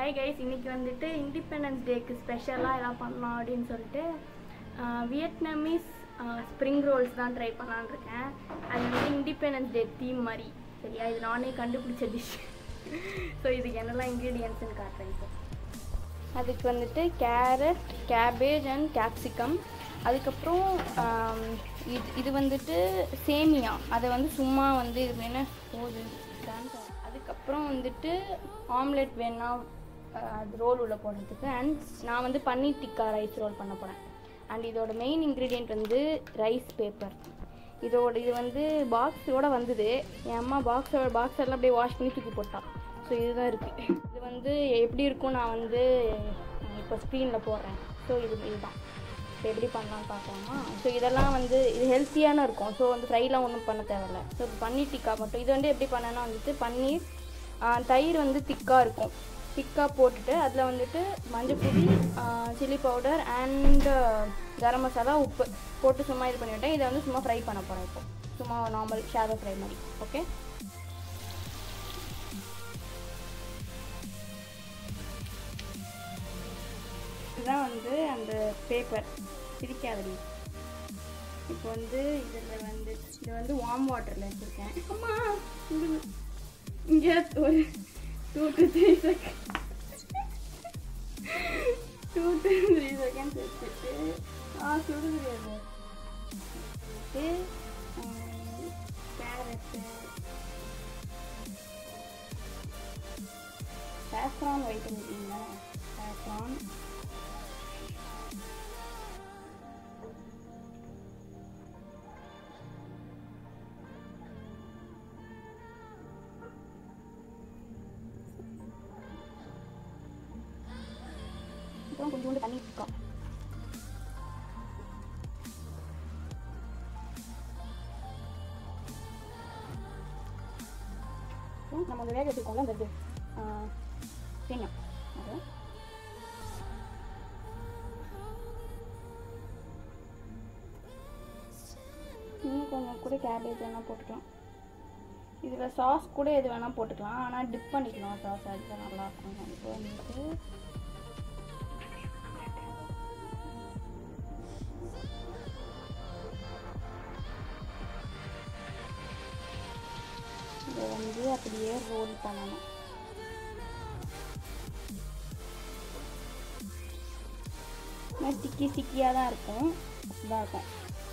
Hi guys இன்னைக்கு வந்துட்டு independence டேக்கு ஸ்பெஷலாக எல்லாம் பண்ணலாம் அப்படின்னு சொல்லிட்டு வியட்நாமீஸ் ஸ்ப்ரிங் ரோல்ஸ் தான் ட்ரை பண்ணலான்னு இருக்கேன் அது வந்து இண்டிபெண்டன்ஸ் டே தீம் மாதிரி சரியா இது நானே கண்டுபிடிச்ச டிஷ் ஸோ இதுக்கு என்னெல்லாம் இன்க்ரீடியன்ட்ஸ்னு காட்டுறேன் இப்போ அதுக்கு வந்துட்டு கேரட் கேபேஜ் அண்ட் கேப்சிகம் அதுக்கப்புறம் ஆம், இது இது வந்துட்டு சேமியா அதை வந்து சும்மா வந்து இது என்ன போகுது dance ஆகுது. அதுக்கப்புறம் வந்துட்டு ஆம்லெட் வேணா ஆஹ், அது ரோல் உள்ள போடுறதுக்கு அண்ட் நான் வந்து பன்னீர் டிக்கா ரைஸ் ரோல் பண்ண போகிறேன் அண்ட் இதோட மெயின் இன்க்ரீடியன்ட் வந்து ரைஸ் பேப்பர் இதோட இது வந்து பாக்ஸோட வந்தது என் அம்மா பாக்ஸோட பாக்ஸ் எல்லாம் அப்படியே வாஷ் பண்ணி தூக்கி போட்டான் ஸோ இதுதான் இருக்குது இது வந்து எப்படி இருக்கும் நான் வந்து இப்போ ஸ்க்ரீனில் போடுறேன் ஸோ இது இதுதான் இப்போ எப்படி பண்ணலாம்னு பார்க்கலாமா ஸோ இதெல்லாம் வந்து இது ஹெல்த்தியான இருக்கும் ஸோ வந்து ஃப்ரைலாம் ஒன்றும் பண்ண தேவையில்ல ஸோ இப்போ பன்னீர் டிக்கா மட்டும் இது வந்து எப்படி பண்ணேன்னா வந்துட்டு பன்னீர் ஆ, தயிர் வந்து திக்காக இருக்கும் திக்காக போட்டுட்டு அதில் வந்துட்டு மஞ்சள் chilli powder and garam masala உப்பு போட்டு சும்மா இது பண்ணிவிட்டேன் இதை வந்து சும்மா ஃப்ரை பண்ண போகிறேன் இப்போ சும்மா நார்மல் ஷேடோ ஃப்ரை மாதிரி ஓகே இதுதான் வந்து அந்த பேப்பர் பிரிக்காதடி இப்போ வந்து இதில் வந்து இது வந்து வார்ம் வாட்டரில் வச்சுருக்கேன் அம்மா இங்க இங்கே ஒரு two to three second two to three seconds வச்சுட்டு ஆ சுடுது அது வச்சுட்டு கேரட்டு சாஃப்ரான் ஒயிட் இருந்தீங்களா சாஃப்ரான் அப்புறம் கொஞ்சோண்டு தண்ணி இருக்கோம் அப்புறம் நம்ம அந்த வேக வச்சுருக்கோம்ல அந்த இது ஆ, சேமியா அது இன்னும் கொஞ்சம் கூட கேபேஜ் வேணால் போட்டுக்கலாம் இதில் சாஸ் கூட எது வேணால் போட்டுக்கலாம் ஆனால் டிப் பண்ணிக்கலாம் சாஸ் அதுதான் நல்லாயிருக்கும் இப்போ வந்துட்டு இதை வந்து அப்படியே ரோல் பண்ணணும் ஆனால் சிக்கி சிக்கியாக தான் இருக்கும் இதாக இருக்கும்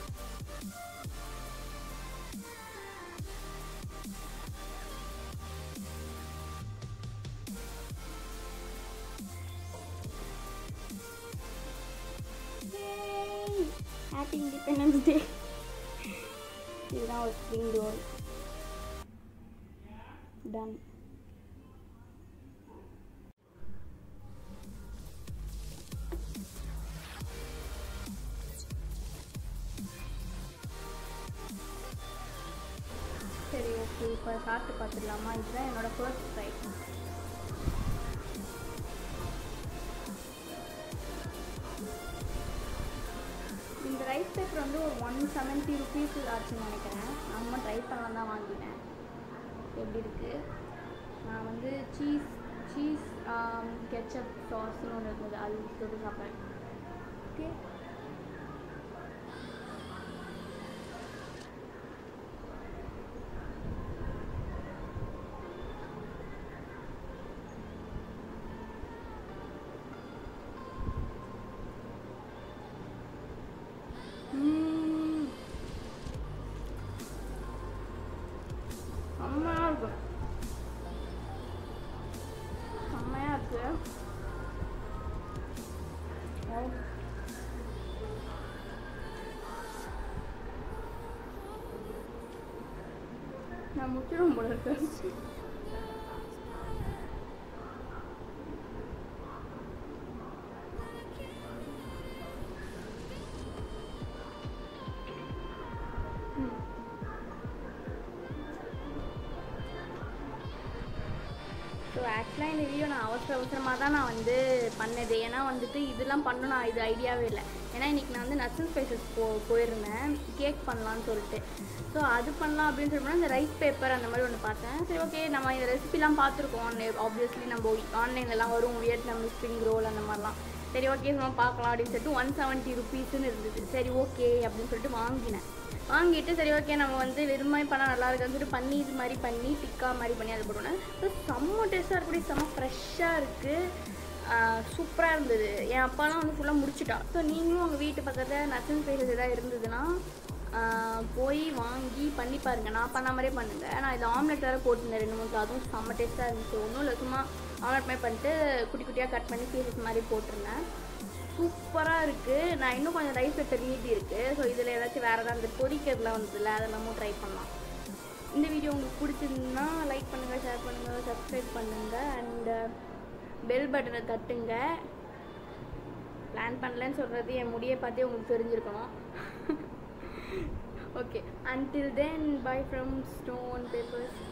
ஹாப்பி இண்டிபெண்டன்ஸ் டே இதுதான் ஒரு ஸ்ப்ரிங் ரோல் டன் சரி ஓகே இப்போ சாப்பிட்டு பார்த்துடலாமா இதுதான் என்னோட ஃபர்ஸ்ட் ட்ரை இந்த ரைஸ் பேப்பர் வந்து ஒரு ஒன் செவன்ட்டி ருபீஸ் ஆச்சுன்னு நினைக்கிறேன் நம்ம ட்ரை பண்ணலாம் தான் வாங்கினேன் எப்படி இருக்குது நான் வந்து சீஸ் சீஸ் கெச்சப் சாஸ்னு ஒன்று இருந்தது அது தொட்டு சாப்பிட்றேன் ஓகே ம். செம்மையா இருக்கு செம்மையா இருக்கு ஓ. நான் முற்றிடும் போல இருக்கு ஸோ ஸோ ஆக்சுவலாக இந்த வீடியோ நான் அவசர அவசரமாக தான் நான் வந்து பண்ணது ஏன்னா வந்துட்டு இதெல்லாம் பண்ணணும் நான் இது ஐடியாவே இல்லை ஏன்னா இன்றைக்கி நான் வந்து நட்ஸ் ஸ்பைசஸ் போ போயிருந்தேன் கேக் பண்ணலான்னு சொல்லிட்டு ஸோ அது பண்ணலாம் அப்படின்னு சொல்லிட்டு இந்த ரைஸ் பேப்பர் அந்த மாதிரி ஒன்று பார்த்தேன் சரி ஓகே நம்ம இந்த ரெசிபிலாம் பார்த்துருக்கோம் ஆப்வியஸ்லி நம்ம ஆன்லைன்லலாம் வரும் வியட்நாம் ஸ்ப்ரிங் ரோல் அந்த மாதிரிலாம் சரி ஓகே சும்மா பார்க்கலாம் அப்படின்னு சொல்லிட்டு ஒன் செவன்ட்டி ருபீஸ்னு இருந்தது சரி ஓகே அப்படின்னு சொல்லிட்டு வாங்கினேன் வாங்கிட்டு சரி ஓகே நம்ம வந்து வெறுமாய் பண்ணால் நல்லா இருக்குன்னு சொல்லிட்டு பண்ணி இது மாதிரி பண்ணி டிக்கா மாதிரி பண்ணி அதை போட்டோன்னே ஸோ செம்ம டேஸ்ட்டாக இருக்கக்கூடிய செம்ம ஃப்ரெஷ்ஷாக இருக்குது சூப்பராக இருந்தது என் அப்பாலாம் வந்து ஃபுல்லாக முடிச்சிட்டா ஸோ நீங்களும் உங்கள் வீட்டு பக்கத்தில் நட்சன் ஸ்பைசஸ் எதாவது இருந்ததுன்னா ஆஹ் போய் வாங்கி பண்ணி பாருங்கள் நான் பண்ண மாதிரியே பண்ணுங்கள் நான் இது ஆம்லெட் வேறு போட்டிருந்தேன் ரெண்டு மூணு அதுவும் செம்ம டேஸ்ட்டாக இருந்துச்சு ஒன்றும் இல்லை சும்மா ஆம்லெட் மாதிரி பண்ணிட்டு குட்டி குட்டியாக கட் பண்ணி பீசஸ் மாதிரி போட்டிருந்தேன் சூப்பராக இருக்குது நான் இன்னும் கொஞ்சம் ரைஸ் பேப்பர் மீதி இருக்குது ஸோ இதில் ஏதாச்சும் வேறு ஏதாவது இந்த பொரிக்கிறதுல வந்ததில்ல அதெல்லாமும் ட்ரை பண்ணலாம் இந்த வீடியோ உங்களுக்கு பிடிச்சிருந்தா லைக் பண்ணுங்கள் ஷேர் பண்ணுங்கள் சப்ஸ்கிரைப் பண்ணுங்கள் அண்டு பெல் பட்டனை தட்டுங்க பிளான் பண்ணலன்னு சொல்கிறது என் முடியை பார்த்தே உங்களுக்கு தெரிஞ்சிருக்கணும் okay until then bye from stone papers